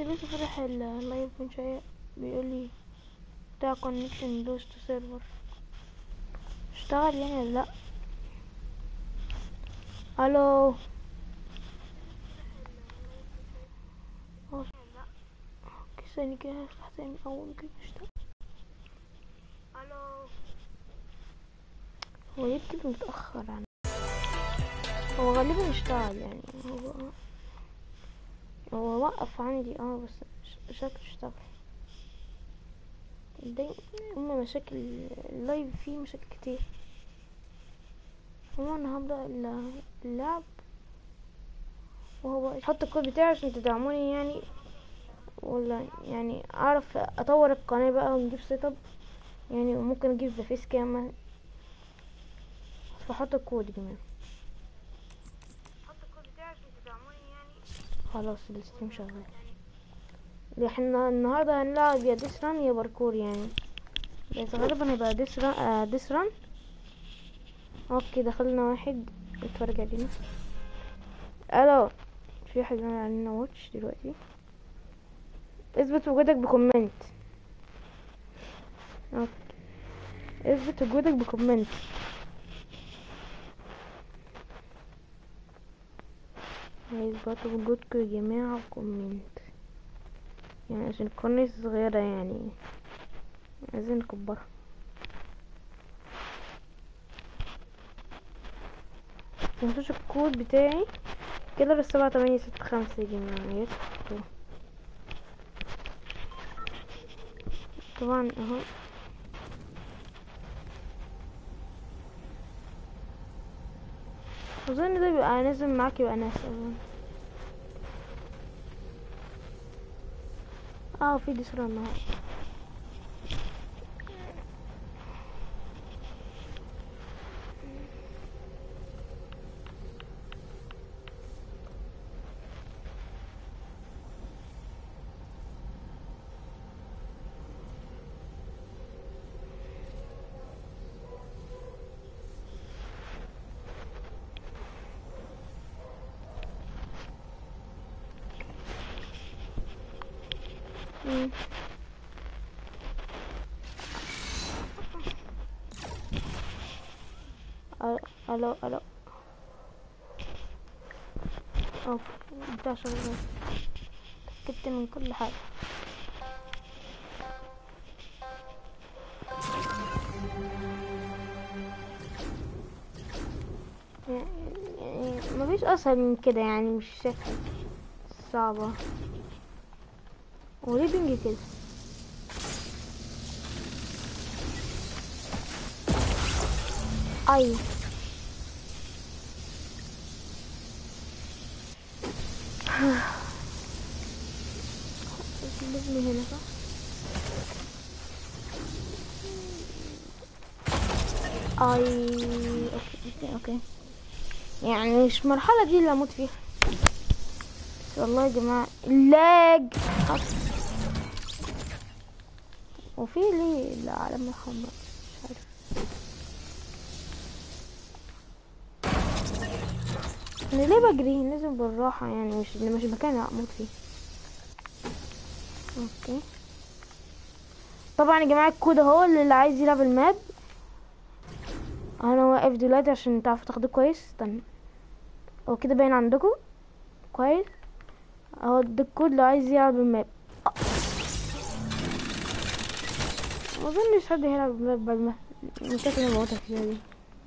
لسه فاتح اللايف من شوية بيقول لي بتاع كونكشن لوست تو سيرفر اشتغل يعني ولا لا الو اه. اوكي ثانية كده هفتح تاني من اول كده اشتغل الو هو ليه كده متأخر عن هو غالبا اشتغل يعني هو هو وقف عندي اه بس ش- شكله اشتغل دايما هما مشاكل اللايف فيه مشاكل كتير هو انا هبدأ ال- اللعب وهو احط الكود بتاعي عشان تدعموني يعني ولا يعني اعرف اطور القناة بقى ونجيب سيت اب يعني وممكن اجيب ذا فيس كام فحط الكود يا جماعة خلاص الستريم شغال احنا النهارده هنلعب يا ديس ران يا باركور يعني بس غالبا هيبقى ديس ران آه ديس ران اوكي دخلنا واحد اتفرج علينا الو في واحد عامل علينا واتش دلوقتي اثبت وجودك بكومنت اوكي اثبت وجودك بكومنت هيثبتوا وجودكم يا جماعة بكومنت يعني عشان القناة صغيرة يعني عايزين نكبرها متنسوش الكود بتاعي كده سبعة تمانية ستة خمسة يا جماعة يا تكتبوه. طبعا اهو اظن ده بيبقى نازل معاك يبقى ناس اظن اه في ديسران معاك مم. الو الو الو اوكي بتاع شغال اتأكدت من كل حاجة يعني يعني مفيش اسهل من كده يعني مش شايفة صعبة وليه بينجي كده اي لازم هنا صح اي اوكي اوكي اوكي يعني مش المرحلة دي اللي اموت فيها بس والله يا جماعة اللاج وفي ليه العلامة الحمراء مش عارف انا ليه بجري لازم بالراحة يعني مش مش مكان اموت فيه اوكي طبعا يا جماعة الكود اهو اللي عايز يلعب الماب انا واقف دلوقتي عشان تعرفوا تاخدوه كويس استنى هو كده باين عندكم كويس اهو ده الكود اللي عايز يلعب الماب ما اظنش حد هيلعب الماب بعد ما من كتر ما موتها فيها دي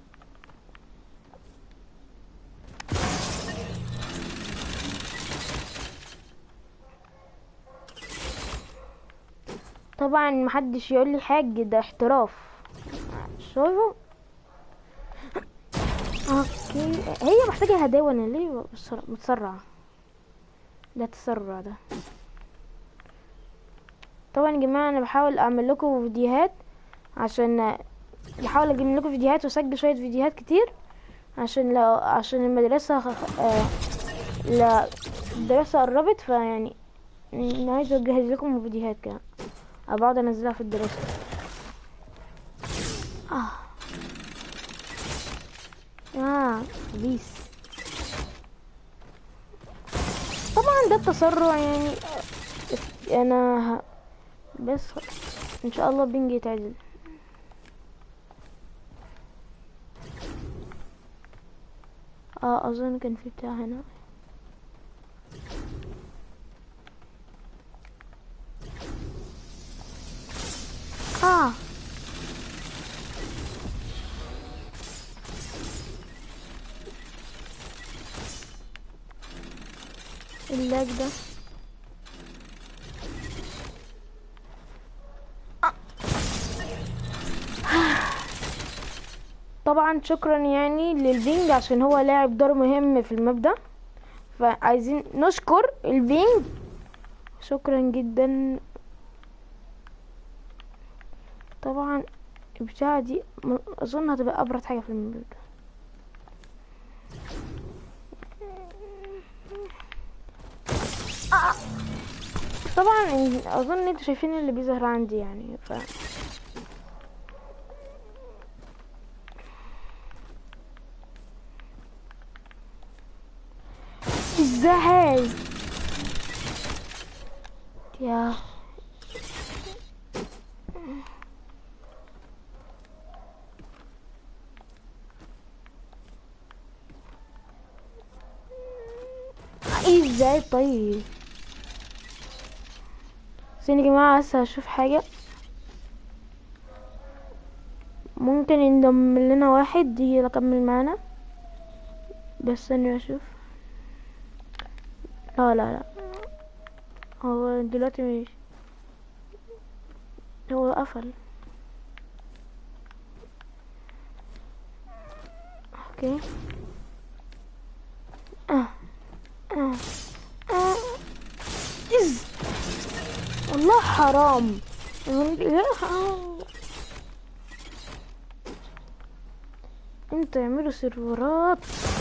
طبعا محدش يقول لي حاجة ده احتراف شايفه اوكي هي محتاجة هداوة انا ليه بسرع- متسرع ده تسرع ده طبعا يا جماعة انا بحاول اعمل لكم فيديوهات عشان بحاول اجيب لكم فيديوهات واسجل شوية فيديوهات كتير عشان لو عشان المدرسة خ... آه... لا الدراسة قربت فيعني انا عايزة اجهز لكم فيديوهات كده بقعد انزلها في الدراسة اه اه بيس طبعا ده التسرع يعني انا ه... بس ان شاء الله بينج يتعدل اه اظن كان في بتاع هنا اه اللاج ده طبعا شكرا يعني للبينج عشان هو لاعب دور مهم في المبدأ فعايزين نشكر البينج شكرا جدا طبعا البتاعة دي م- اظن هتبقى ابرد حاجة في المبدأ آه. طبعا اظن انتوا شايفين اللي بيظهر عندي يعني ف ازاي يا ازاي طيب بس يا جماعة هسه هشوف حاجة ممكن ينضم لنا واحد يجي يكمل معانا بس ثانية اشوف لا لا لا هو دلوقتي مش هو قفل اوكي اه اه اه إز. والله حرام لا حرام. انتوا اعملوا سيرفرات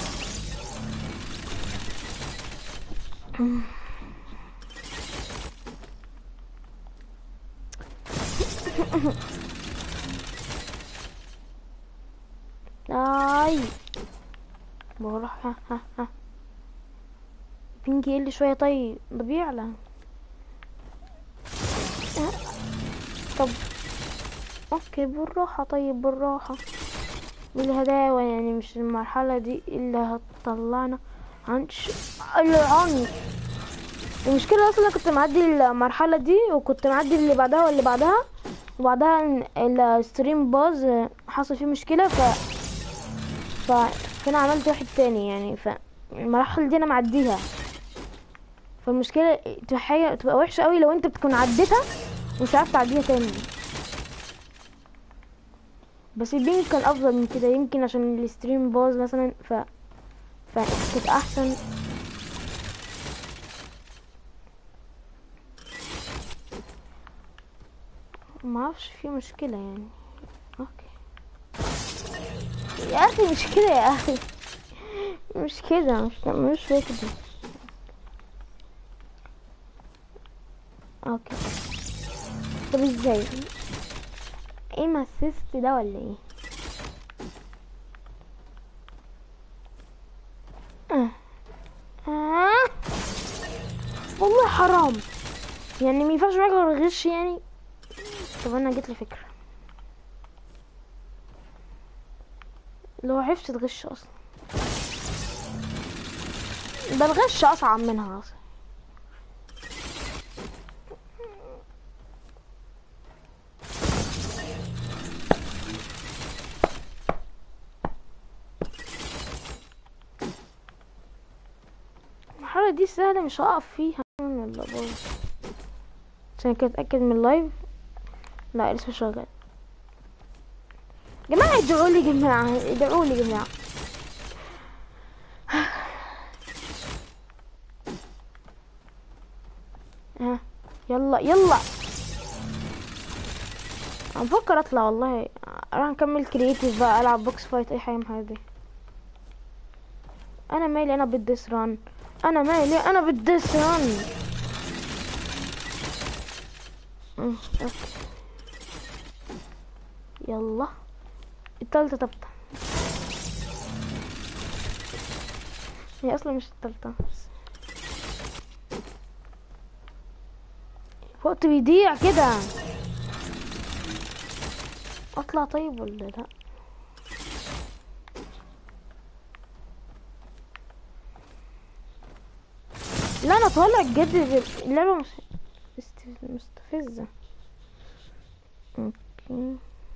اي بروح ها ها ها بينجي يقل شوية طيب ده بيعلى طب اوكي بالراحة طيب بالراحة بالهداوة يعني مش المرحلة دي اللي هتطلعنا عن ش... العنف المشكلة اصلا كنت معدي المرحلة دي وكنت معدي اللي بعدها واللي بعدها وبعدها ال- الستريم باظ حصل فيه مشكلة ف ف فانا عملت واحد تاني يعني ف المراحل دي انا معديها فالمشكلة تبقى حاجة تبقى وحشة قوي لو انت بتكون عديتها ومش عارف تعديها تاني بس البينج كان افضل من كده يمكن عشان الستريم باظ مثلا ف فكانت احسن ما اعرفش في مشكلة يعني اوكي يا اخي مش كده يا اخي مش كده مش مش كده اوكي طب ازاي ايه ما السيست ده ولا ايه آه. آه. والله حرام يعني ما ينفعش معاك غير غش يعني طب انا جت لي فكره لو عرفت تغش اصلا ده الغش اصعب منها اصلا المرحلة دي سهلة مش هقف فيها ولا باظ عشان كده اتأكد من اللايف لا لسه شغال جماعة ادعوا لي جماعة ادعوا لي جماعة ها يلا يلا انا بفكر اطلع والله راح نكمل كرييتيف بقى العب بوكس فايت اي حاجه من الحاجات دي انا مالي انا بالديس ران انا مالي انا بالديس ران أمم، أوكي. يلا التالتة تبتة هي اصلا مش التالتة وقت بيضيع كده اطلع طيب ولا لا لا انا طالع بجد اللعبة مش است- مستفزة اوكي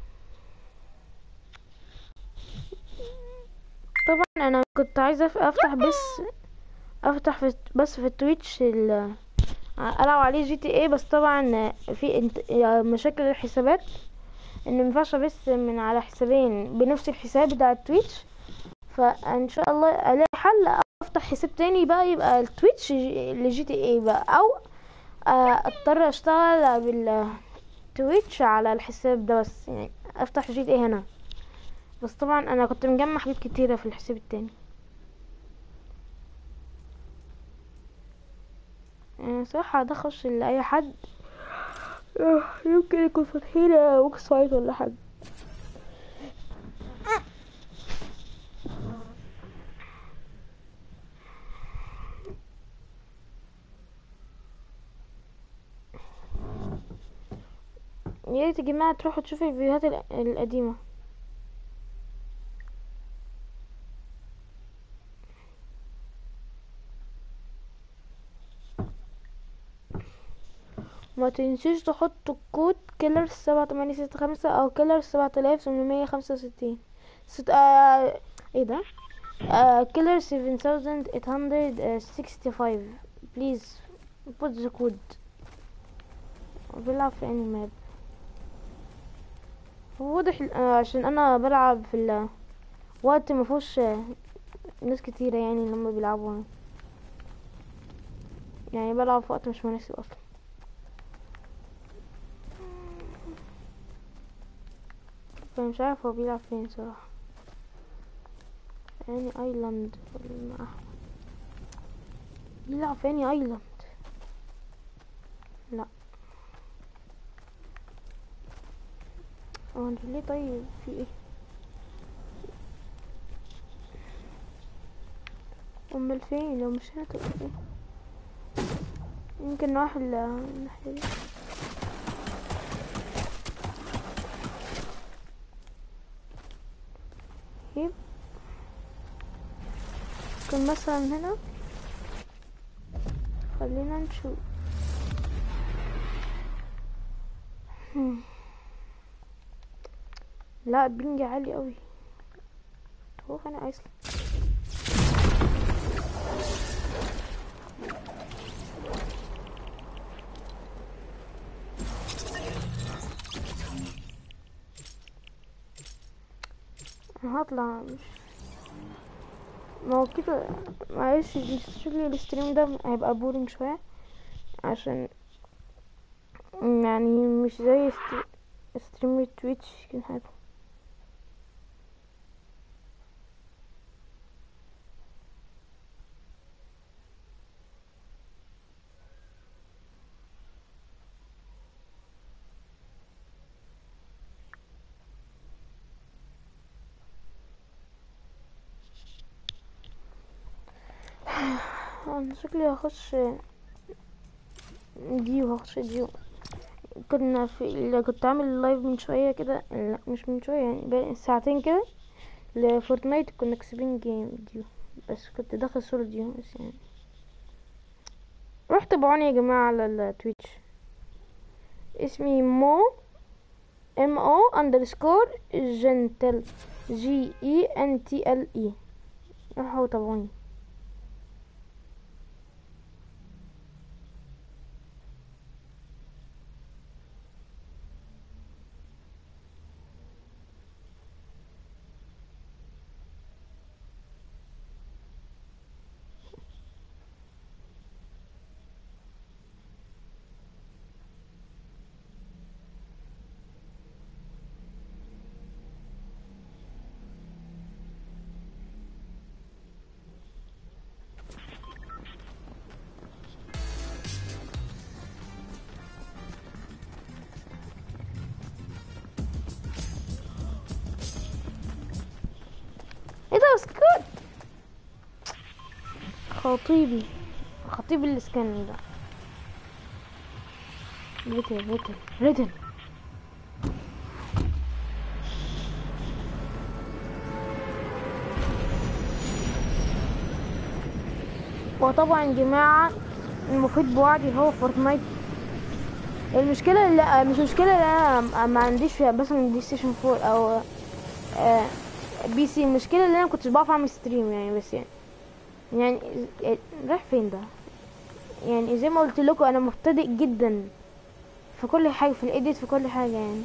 طبعا انا كنت عايزة أف- افتح بس افتح في بس في التويتش ال العب عليه جي تي اي بس طبعا في انت- مشاكل الحسابات ان مينفعش بس من على حسابين بنفس الحساب بتاع التويتش فان شاء الله الاقي حل افتح حساب تاني بقى يبقى التويتش جي- لجي تي اي بقى او آه، اضطر اشتغل بالتويتش على الحساب ده بس يعني افتح جي تي اي هنا بس طبعا انا كنت مجمع حاجات كتيرة في الحساب التاني يعني صراحة ده خش لأي حد آه، يمكن يكون فاتحين ويب سايت ولا حاجة يا ريت يا جماعة تروحوا تشوفوا الفيديوهات الق- القديمة ما تنسوش تحطوا كود كيلر سبعة تمانية ستة خمسة او كيلر سبعة الاف ثمانمية خمسة وستين ست آه ايه ده آه كيلر سفن ثاوزند ايت هندرد سكستي فايف بليز put the code بيلعب في اني ماب هو واضح آه عشان انا بلعب في ال وقت مفهوش آه، ناس كتيرة يعني لما بيلعبوا يعني بلعب في وقت مش مناسب اصلا فمش عارف هو بيلعب فين صراحة يعني ايلاند ولا مع أحمد. بيلعب في اني ايلاند لا هو انت ليه طيب في ايه امال فين لو مش هنا تبقى فين يمكن نروح ال- الناحية دي يب ممكن مثلا هنا خلينا نشوف هم. لا بينج عالي قوي هو انا اصلا انا هطلع مش ما هو كده معلش شكلي الاستريم ده هيبقى بورينج شوية عشان يعني مش زي است- استريم التويتش كان حلو انا شكلي هخش دي وهخش دي كنا في اللي كنت عامل لايف من شوية كده لا مش من شوية يعني بقى ساعتين كده لفورتنايت كنا كسبين جيم ديو بس كنت داخل صورة ديو بس يعني روح تابعوني يا جماعة على التويتش اسمي مو ام او اندرسكور جنتل جي اي ان تي ال اي روحوا تابعوني ايه ده اسكت خطيبي خطيب الاسكان ده ريتن ريتن ريتن وطبعا يا جماعة المفيد بوعدي هو فورتنايت المشكلة لا مش مشكلة لا أنا ما عنديش فيها بس من بلاي ستيشن 4 او آه بي سي المشكلة اللي انا كنتش بعرف اعمل ستريم يعني بس يعني يعني إز- رايح فين ده يعني زي ما قلت لكم انا مبتدئ جدا في كل حاجة في الايديت في كل حاجة يعني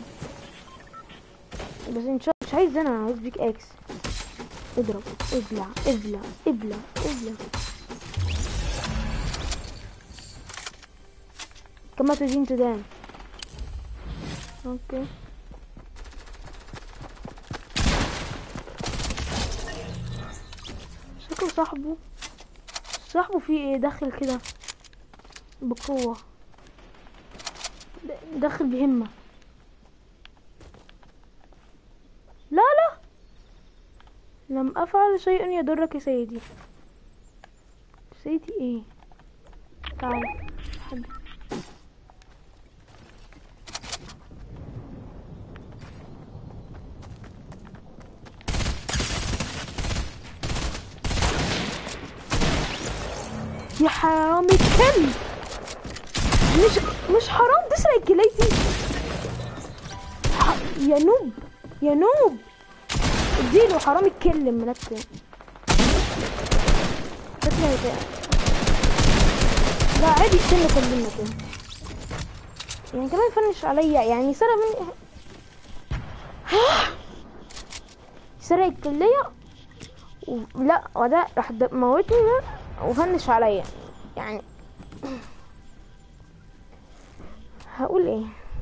بس ان شاء الله مش عايز انا عايز بيك اكس اضرب ابلع ابلع ابلع ابلع كما تدين تدان اوكي شكله صاحبه صاحبه فيه ايه داخل كده بقوة د- داخل بهمة لا لا لم أفعل شيئا يضرك يا سيدي سيدي ايه تعال حد يا حرامي الكلب مش مش حرام تسرق كليتي ح... يا نوب يا نوب اديله حرام الكلم منتن شكله هيتقل. لا عادي يقتلنا كلنا كده يعني كمان فنش عليا يعني سرق مني سرق الكلية و... لا وده راح د- موتني ده وفنش عليا يعني هقول ايه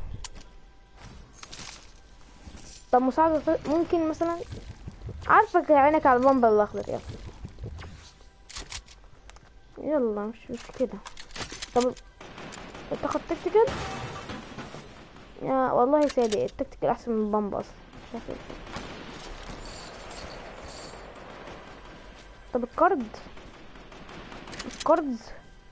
طب مساعدة ط- ممكن مثلا عارفك عينك على البامبا الاخضر يلا يلا مش مش كده طب تاخد تكتيكال يا والله صادق التكتيكال احسن من البامبا اصلا مش عارف إيه. طب الكارد الكاردز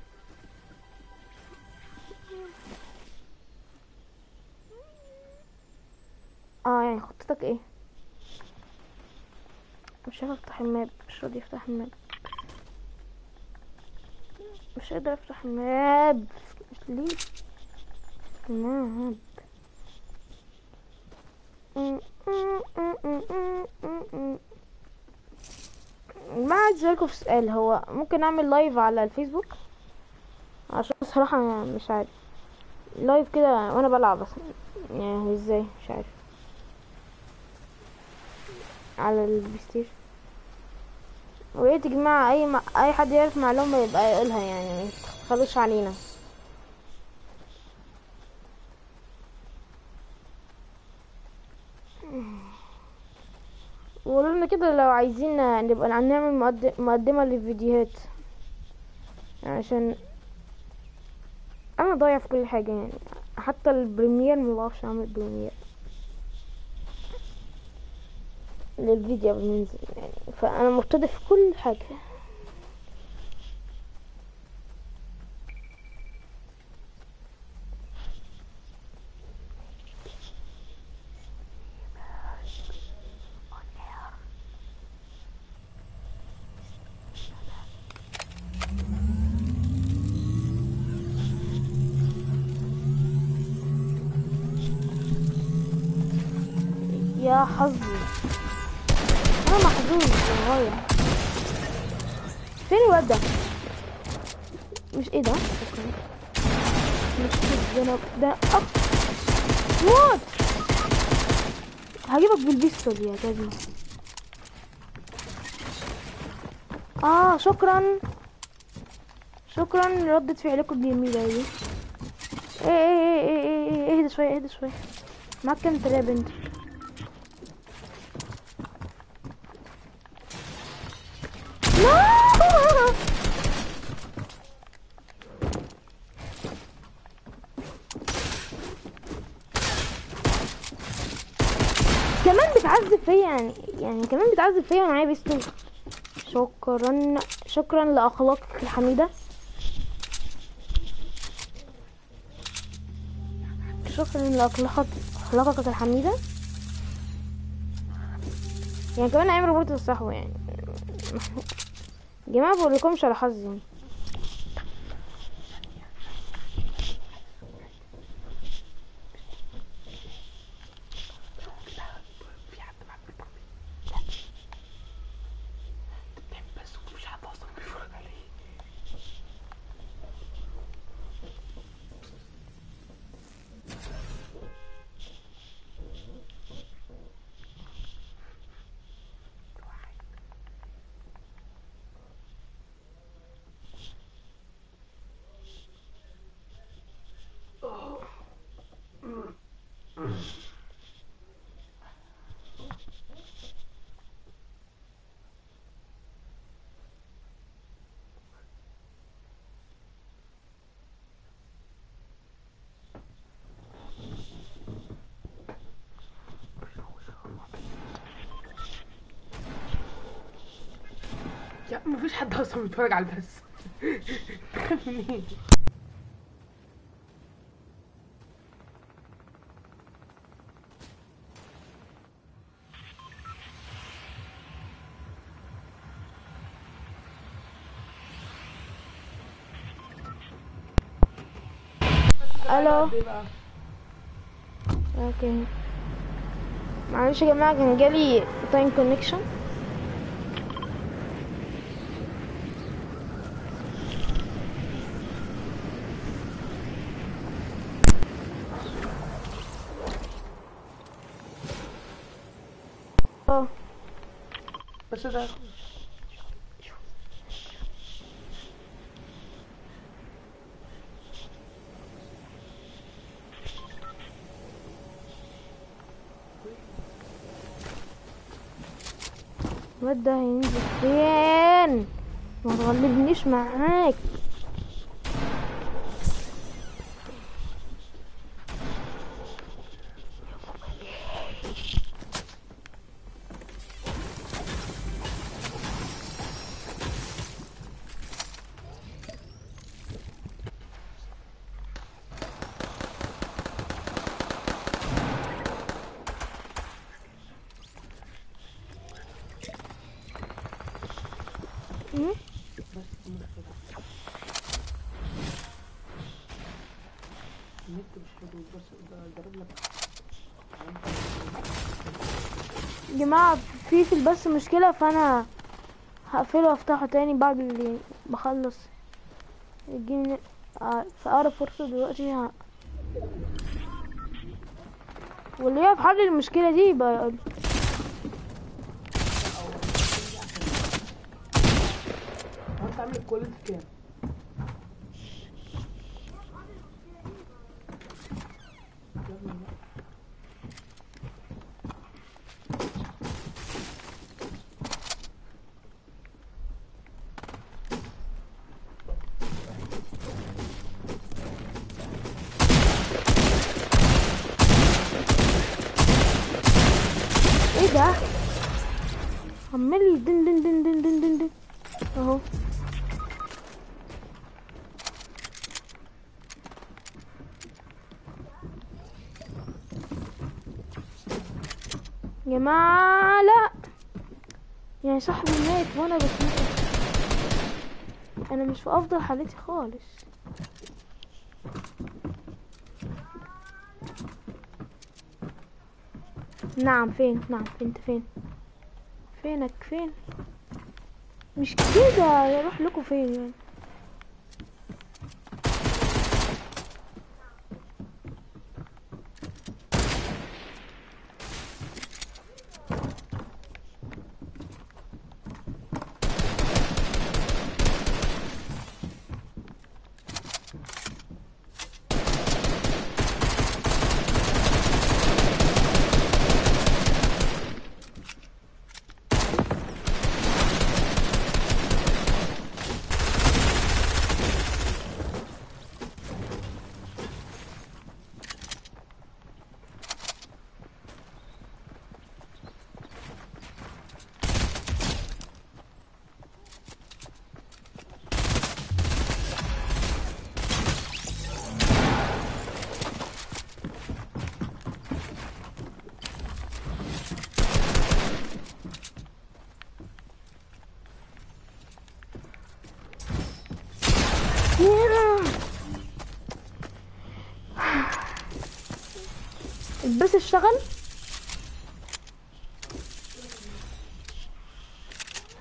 اه يعني خطتك ايه مش عارف افتح الماب مش راضي يفتح الماب مش قادر افتح الماب ليه الماب ما عايز لكم في سؤال هو ممكن اعمل لايف على الفيسبوك عشان بصراحة أنا مش عارف لايف كده وانا بلعب بس يعني ازاي مش عارف على البلاي ستيشن ويا ريت يا جماعة اي ما... اي حد يعرف معلومة يبقى يقولها يعني ما تخلوش علينا وقولوا لنا كده لو عايزين نبقى نعمل مقد- مقدمة للفيديوهات عشان انا ضايع في كل حاجة يعني حتى البريمير ما بعرفش اعمل بريمير للفيديو قبل ما ينزل يعني فانا مبتدئ في كل حاجة يا حظي انا محظوظ للغاية فين الواد ده مش ايه ده شكرا. مش كده ده ده أخ موت هجيبك بالبيستول يا كازي اه شكرا شكرا ردت فعلكم الجميلة دي ايه ايه ايه ايه ايه ايه اهدى شوية اهدى شوية معاك كام تراب انت لا كمان بتعذب فيا يعني يعني كمان بتعذب فيا وانا معايا بيستول شكرا شكرا لاخلاقك الحميده شكرا لأخلاقك أخلاقك الحميدة يعني كمان أيام ريبورت الصحوة يعني يا جماعة بقولكمش على حظي يعني. في حد معاك بالبرميل انت بتعمل بس ومفيش حد اصلا بيتفرج عليه يا مفيش حد اصلا بيتفرج على البث تخاف منين ألو قد إيه بقى؟ اوكي معلش يا جماعة كان جالي تايم كونكشن اه بس ده الواد ده هينزل فين ما تغلبنيش معاك مم؟ بس المشكلة النت مش حلو بس ده جرب لك يا جماعة في في البث مشكلة فأنا هقفله وافتحه تاني بعد اللي بخلص يجيني آه، في أقرب فرصة دلوقتي ه... واللي يعرف حل المشكلة دي يبقى يقول هو انت عامل الكواليتي كام؟ يا ابني لا. ايه ده عمال دن دن دن دن دن دن دن اهو يا جماعة لا يعني صاحبي مات وانا بس انا مش في افضل حالتي خالص نعم فين نعم انت فين فينك فين مش كده يروح لكم فين يعني البث اشتغل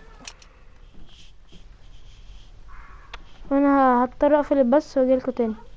وانا هضطر اقفل البث واجيلكوا تاني